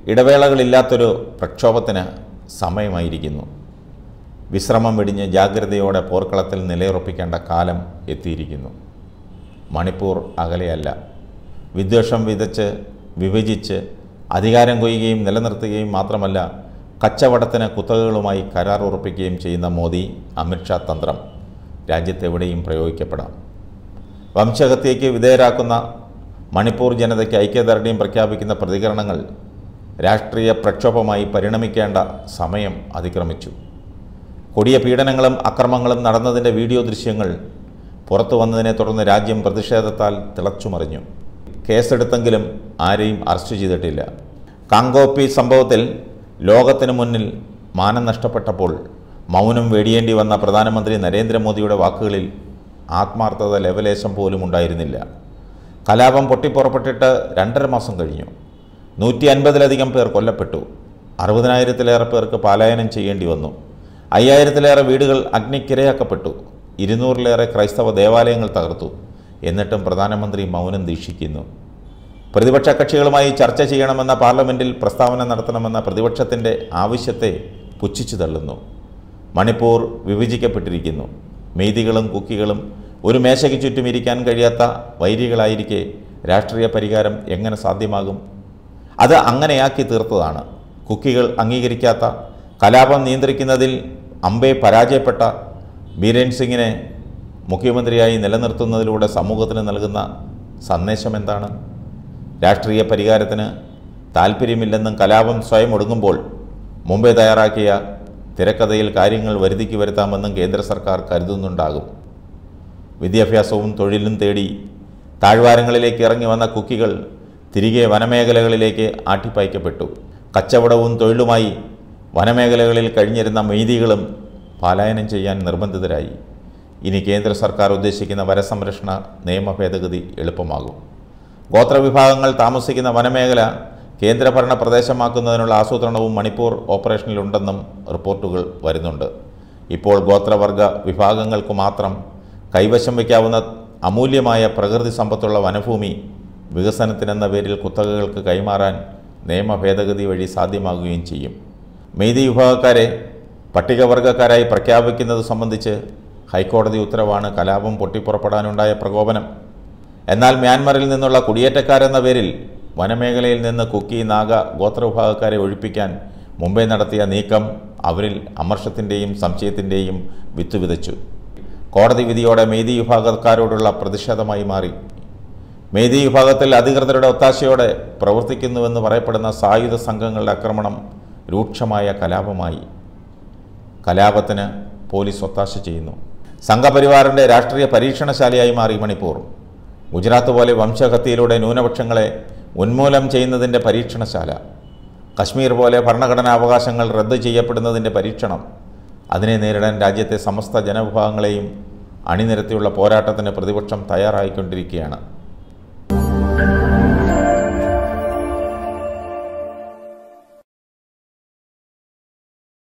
ഇടവേളകളില്ലാത്തൊരു പ്രക്ഷോഭത്തിന് സമയമായിരിക്കുന്നു വിശ്രമം വെടിഞ്ഞ് ജാഗ്രതയോടെ പോർക്കളത്തിൽ നിലയുറപ്പിക്കേണ്ട കാലം എത്തിയിരിക്കുന്നു മണിപ്പൂർ അകലെയല്ല വിദ്വേഷം വിതച്ച് വിഭജിച്ച് അധികാരം കൊയ്യുകയും നിലനിർത്തുകയും മാത്രമല്ല കച്ചവടത്തിന് കുത്തകകളുമായി കരാർ ഉറപ്പിക്കുകയും ചെയ്യുന്ന മോദി അമിത്ഷാ തന്ത്രം രാജ്യത്തെവിടെയും പ്രയോഗിക്കപ്പെടാം വംശഹത്യയ്ക്ക് വിധേയരാക്കുന്ന മണിപ്പൂർ ജനതയ്ക്ക് ഐക്യദാർഢ്യം പ്രഖ്യാപിക്കുന്ന പ്രതികരണങ്ങൾ രാഷ്ട്രീയ പ്രക്ഷോഭമായി പരിണമിക്കേണ്ട സമയം അതിക്രമിച്ചു കൊടിയ പീഡനങ്ങളും അക്രമങ്ങളും നടന്നതിൻ്റെ വീഡിയോ ദൃശ്യങ്ങൾ പുറത്തു വന്നതിനെ തുടർന്ന് രാജ്യം പ്രതിഷേധത്താൽ തിളച്ചുമറിഞ്ഞു കേസെടുത്തെങ്കിലും ആരെയും അറസ്റ്റ് ചെയ്തിട്ടില്ല കാങ്കോപ്പി സംഭവത്തിൽ ലോകത്തിനു മുന്നിൽ മാനം നഷ്ടപ്പെട്ടപ്പോൾ മൗനം വെടിയേണ്ടി വന്ന പ്രധാനമന്ത്രി നരേന്ദ്രമോദിയുടെ വാക്കുകളിൽ ആത്മാർത്ഥത ലെവലേശം പോലും ഉണ്ടായിരുന്നില്ല കലാപം പൊട്ടിപ്പുറപ്പെട്ടിട്ട് രണ്ടര മാസം കഴിഞ്ഞു നൂറ്റി അൻപതിലധികം പേർ കൊല്ലപ്പെട്ടു അറുപതിനായിരത്തിലേറെ പേർക്ക് പലായനം ചെയ്യേണ്ടി വന്നു അയ്യായിരത്തിലേറെ വീടുകൾ അഗ്നിക്കിരയാക്കപ്പെട്ടു ഇരുന്നൂറിലേറെ ക്രൈസ്തവ ദേവാലയങ്ങൾ തകർത്തു എന്നിട്ടും പ്രധാനമന്ത്രി മൗനം ദീക്ഷിക്കുന്നു പ്രതിപക്ഷ കക്ഷികളുമായി ചർച്ച ചെയ്യണമെന്ന പാർലമെൻറ്റിൽ പ്രസ്താവന നടത്തണമെന്ന പ്രതിപക്ഷത്തിൻ്റെ ആവശ്യത്തെ പുച്ഛിച്ചു തള്ളുന്നു മണിപ്പൂർ വിഭജിക്കപ്പെട്ടിരിക്കുന്നു മെയ്തികളും കുക്കികളും ഒരു മേശയ്ക്ക് ചുറ്റും ഇരിക്കാൻ കഴിയാത്ത വൈരികളായിരിക്കെ രാഷ്ട്രീയ പരിഹാരം എങ്ങനെ സാധ്യമാകും അത് അങ്ങനെയാക്കി തീർത്തതാണ് കുക്കികൾ അംഗീകരിക്കാത്ത കലാപം നിയന്ത്രിക്കുന്നതിൽ അമ്പെ പരാജയപ്പെട്ട ബീരേൻ സിംഗിനെ മുഖ്യമന്ത്രിയായി നിലനിർത്തുന്നതിലൂടെ സമൂഹത്തിന് നൽകുന്ന സന്ദേശം എന്താണ് രാഷ്ട്രീയ പരിഹാരത്തിന് താല്പര്യമില്ലെന്നും കലാപം സ്വയം ഒടുങ്ങുമ്പോൾ മുമ്പേ തയ്യാറാക്കിയ തിരക്കഥയിൽ കാര്യങ്ങൾ വരുതിക്ക് വരുത്താമെന്നും കേന്ദ്ര സർക്കാർ കരുതുന്നുണ്ടാകും വിദ്യാഭ്യാസവും തൊഴിലും തേടി താഴ്വാരങ്ങളിലേക്ക് ഇറങ്ങി വന്ന കുക്കികൾ തിരികെ വനമേഖലകളിലേക്ക് ആട്ടിപ്പായ്ക്കപ്പെട്ടു കച്ചവടവും തൊഴിലുമായി വനമേഖലകളിൽ കഴിഞ്ഞിരുന്ന മെയ്തികളും പലായനം ചെയ്യാൻ നിർബന്ധിതരായി ഇനി കേന്ദ്ര സർക്കാർ ഉദ്ദേശിക്കുന്ന വനസംരക്ഷണ നിയമ ഭേദഗതി എളുപ്പമാകും ഗോത്രവിഭാഗങ്ങൾ താമസിക്കുന്ന വനമേഖല കേന്ദ്രഭരണ പ്രദേശമാക്കുന്നതിനുള്ള ആസൂത്രണവും മണിപ്പൂർ ഓപ്പറേഷനിലുണ്ടെന്നും റിപ്പോർട്ടുകൾ വരുന്നുണ്ട് ഇപ്പോൾ ഗോത്രവർഗ വിഭാഗങ്ങൾക്ക് മാത്രം കൈവശം വയ്ക്കാവുന്ന അമൂല്യമായ പ്രകൃതി സമ്പത്തുള്ള വനഭൂമി വികസനത്തിനെന്ന പേരിൽ കുത്തകകൾക്ക് കൈമാറാൻ നിയമ ഭേദഗതി വഴി സാധ്യമാകുകയും ചെയ്യും മെയ്തി വിഭാഗക്കാരെ പട്ടികവർഗക്കാരായി പ്രഖ്യാപിക്കുന്നത് സംബന്ധിച്ച് ഹൈക്കോടതി ഉത്തരവാണ് കലാപം പൊട്ടിപ്പുറപ്പെടാനുണ്ടായ പ്രകോപനം എന്നാൽ മ്യാൻമറിൽ നിന്നുള്ള കുടിയേറ്റക്കാരെന്ന പേരിൽ വനമേഖലയിൽ നിന്ന് കുക്കി നാഗ ഗോത്രവിഭാഗക്കാരെ ഒഴിപ്പിക്കാൻ മുംബൈ നടത്തിയ നീക്കം അവരിൽ അമർഷത്തിൻ്റെയും സംശയത്തിൻ്റെയും വിത്ത് വിതച്ചു കോടതി വിധിയോടെ മെയ്തി വിഭാഗക്കാരോടുള്ള പ്രതിഷേധമായി മാറി മെയ്തി വിഭാഗത്തിൽ അധികൃതരുടെ ഒത്താശയോടെ പ്രവർത്തിക്കുന്നുവെന്ന് പറയപ്പെടുന്ന സായുധ സംഘങ്ങളുടെ ആക്രമണം രൂക്ഷമായ കലാപമായി കലാപത്തിന് പോലീസ് ഒത്താശ ചെയ്യുന്നു സംഘപരിവാറിൻ്റെ രാഷ്ട്രീയ പരീക്ഷണശാലയായി മാറി മണിപ്പൂർ ഗുജറാത്ത് പോലെ വംശഹത്യയിലൂടെ ന്യൂനപക്ഷങ്ങളെ ഉന്മൂലനം ചെയ്യുന്നതിൻ്റെ പരീക്ഷണശാല കശ്മീർ പോലെ ഭരണഘടനാ അവകാശങ്ങൾ റദ്ദ് ചെയ്യപ്പെടുന്നതിൻ്റെ പരീക്ഷണം അതിനെ നേരിടാൻ രാജ്യത്തെ സമസ്ത ജനവിഭാഗങ്ങളെയും അണിനിരത്തിയുള്ള പോരാട്ടത്തിന് പ്രതിപക്ഷം തയ്യാറായിക്കൊണ്ടിരിക്കുകയാണ്